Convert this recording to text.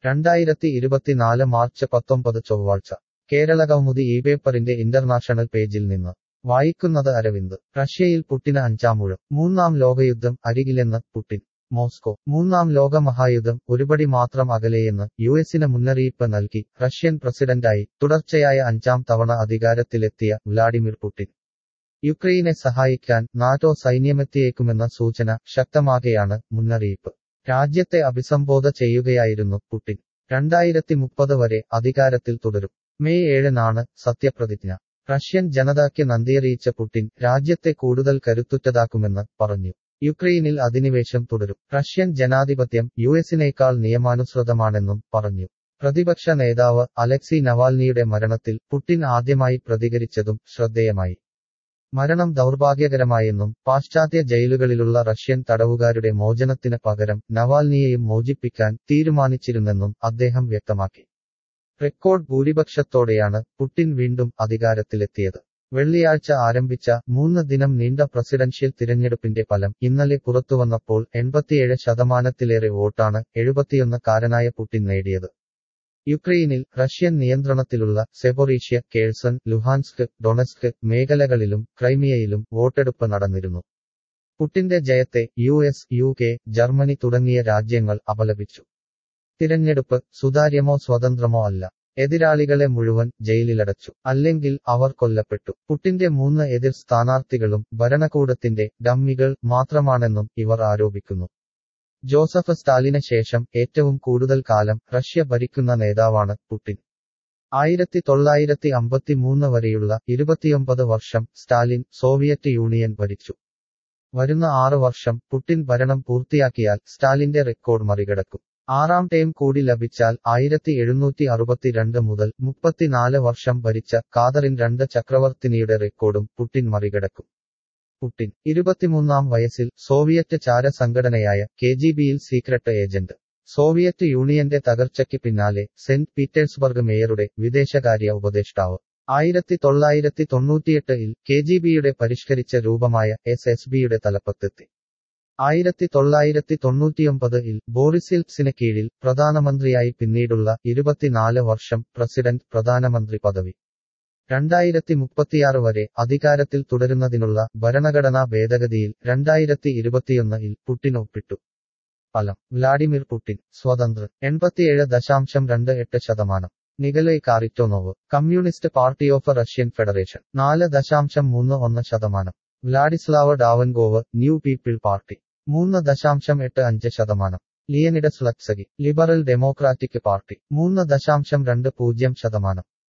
രണ്ടായിരത്തി ഇരുപത്തിനാല് മാർച്ച് പത്തൊമ്പത് ചൊവ്വാഴ്ച കേരള കൗമുദി ഈ പേപ്പറിന്റെ ഇന്റർനാഷണൽ പേജിൽ നിന്ന് വായിക്കുന്നത് അരവിന്ദ് റഷ്യയിൽ പുട്ടിന് അഞ്ചാമൂഴം മൂന്നാം ലോകയുദ്ധം അരികിലെന്ന് പുട്ടിൻ മോസ്കോ മൂന്നാം ലോകമഹായുദ്ധം ഒരുപടി മാത്രം അകലെയെന്ന് യുഎസിന് മുന്നറിയിപ്പ് നൽകി റഷ്യൻ പ്രസിഡന്റായി തുടർച്ചയായ അഞ്ചാം തവണ അധികാരത്തിലെത്തിയ വ്ലാഡിമിർ പുടിൻ യുക്രൈനെ സഹായിക്കാൻ നാറ്റോ സൈന്യമെത്തിയേക്കുമെന്ന സൂചന ശക്തമാകെയാണ് മുന്നറിയിപ്പ് രാജ്യത്തെ അഭിസംബോധ ചെയ്യുകയായിരുന്നു പുടിൻ രണ്ടായിരത്തി മുപ്പത് വരെ അധികാരത്തിൽ തുടരും മെയ് ഏഴിനാണ് സത്യപ്രതിജ്ഞ റഷ്യൻ ജനതയ്ക്ക് നന്ദിയറിയിച്ച പുടിൻ രാജ്യത്തെ കൂടുതൽ കരുത്തുറ്റതാക്കുമെന്ന് പറഞ്ഞു യുക്രൈനിൽ അധിനിവേശം തുടരും റഷ്യൻ ജനാധിപത്യം യുഎസിനേക്കാൾ നിയമാനുസൃതമാണെന്നും പറഞ്ഞു പ്രതിപക്ഷ നേതാവ് അലക്സി നവാൽനിയുടെ മരണത്തിൽ പുടിൻ ആദ്യമായി പ്രതികരിച്ചതും ശ്രദ്ധേയമായി മരണം ദൗർഭാഗ്യകരമായെന്നും പാശ്ചാത്യ ജയിലുകളിലുള്ള റഷ്യൻ തടവുകാരുടെ മോചനത്തിന് പകരം നവാൽനിയെയും മോചിപ്പിക്കാൻ തീരുമാനിച്ചിരുന്നെന്നും അദ്ദേഹം വ്യക്തമാക്കി റെക്കോർഡ് ഭൂരിപക്ഷത്തോടെയാണ് പുടിൻ വീണ്ടും അധികാരത്തിലെത്തിയത് വെള്ളിയാഴ്ച ആരംഭിച്ച മൂന്ന് ദിനം നീണ്ട പ്രസിഡൻഷ്യൽ തിരഞ്ഞെടുപ്പിന്റെ ഫലം ഇന്നലെ പുറത്തുവന്നപ്പോൾ എൺപത്തിയേഴ് ശതമാനത്തിലേറെ വോട്ടാണ് എഴുപത്തിയൊന്നക്കാരനായ പുടിൻ നേടിയത് യുക്രൈനിൽ റഷ്യൻ നിയന്ത്രണത്തിലുള്ള സെബൊറീഷ്യ കേഴ്സൺ ലുഹാൻസ്ക് ഡൊണസ്ക് മേഖലകളിലും ക്രൈമിയയിലും വോട്ടെടുപ്പ് നടന്നിരുന്നു പുട്ടിന്റെ ജയത്തെ U S U K Germany തുടങ്ങിയ രാജ്യങ്ങൾ അപലപിച്ചു തിരഞ്ഞെടുപ്പ് സുതാര്യമോ സ്വതന്ത്രമോ അല്ല എതിരാളികളെ മുഴുവൻ ജയിലിലടച്ചു അല്ലെങ്കിൽ അവർ കൊല്ലപ്പെട്ടു പുട്ടിന്റെ മൂന്ന് എതിർ സ്ഥാനാർത്ഥികളും ഭരണകൂടത്തിന്റെ ഡമ്മികൾ മാത്രമാണെന്നും ഇവർ ആരോപിക്കുന്നു ജോസഫ് സ്റ്റാലിന് ശേഷം ഏറ്റവും കൂടുതൽ കാലം റഷ്യ ഭരിക്കുന്ന നേതാവാണ് പുടിൻ ആയിരത്തി തൊള്ളായിരത്തി അമ്പത്തിമൂന്ന് വരെയുള്ള ഇരുപത്തിയൊമ്പത് വർഷം സ്റ്റാലിൻ സോവിയറ്റ് യൂണിയൻ ഭരിച്ചു വരുന്ന ആറ് വർഷം പുടിൻ ഭരണം പൂർത്തിയാക്കിയാൽ സ്റ്റാലിന്റെ റെക്കോർഡ് മറികടക്കും ആറാം ടൈം കൂടി ലഭിച്ചാൽ ആയിരത്തി എഴുന്നൂറ്റി അറുപത്തിരണ്ട് മുതൽ മുപ്പത്തിനാല് വർഷം ഭരിച്ച കാതറിൻ രണ്ട് ചക്രവർത്തിനിയുടെ റെക്കോർഡും പുടിൻ മറികടക്കും പുടിൻ ഇരുപത്തിമൂന്നാം വയസ്സിൽ സോവിയറ്റ് ചാര സംഘടനയായ കെ ജി ബിയിൽ സീക്രട്ട് ഏജന്റ് സോവിയറ്റ് യൂണിയന്റെ തകർച്ചയ്ക്ക് പിന്നാലെ സെന്റ് പീറ്റേഴ്സ്ബർഗ് മേയറുടെ വിദേശകാര്യ ഉപദേഷ്ടാവ് ആയിരത്തി തൊള്ളായിരത്തി തൊണ്ണൂറ്റിയെട്ടിൽ കെ ജി ബിയുടെ പരിഷ്കരിച്ച രൂപമായ എസ് എസ് ബിയുടെ തലപ്പത്തെത്തി ആയിരത്തി തൊള്ളായിരത്തി തൊണ്ണൂറ്റിയൊമ്പതിൽ ബോറിസിൽപ്സിന് കീഴിൽ പ്രധാനമന്ത്രിയായി പിന്നീടുള്ള ഇരുപത്തിനാല് വർഷം പ്രസിഡന്റ് പ്രധാനമന്ത്രി പദവി രണ്ടായിരത്തി മുപ്പത്തിയാറ് വരെ അധികാരത്തിൽ തുടരുന്നതിനുള്ള ഭരണഘടനാ ഭേദഗതിയിൽ രണ്ടായിരത്തി ഇരുപത്തിയൊന്നിൽ പുട്ടിൻ ഒപ്പിട്ടു ഫലം വ്ലാഡിമിർ പുടിൻ സ്വതന്ത്രൻ എൺപത്തിയേഴ് ദശാംശം രണ്ട് എട്ട് ശതമാനം Nikolai Kharitonov communist party of Russian federation നാല് ദശാംശം മൂന്ന് ഒന്ന് ശതമാനം Vladislav Davankov new people party മൂന്ന് ദശാംശം എട്ട് അഞ്ച് ശതമാനം ലിയനിഡസ് ലക്സഗി ലിബറൽ ഡെമോക്രാറ്റിക് പാർട്ടി മൂന്ന് ദശാംശം രണ്ട് പൂജ്യം ശതമാനം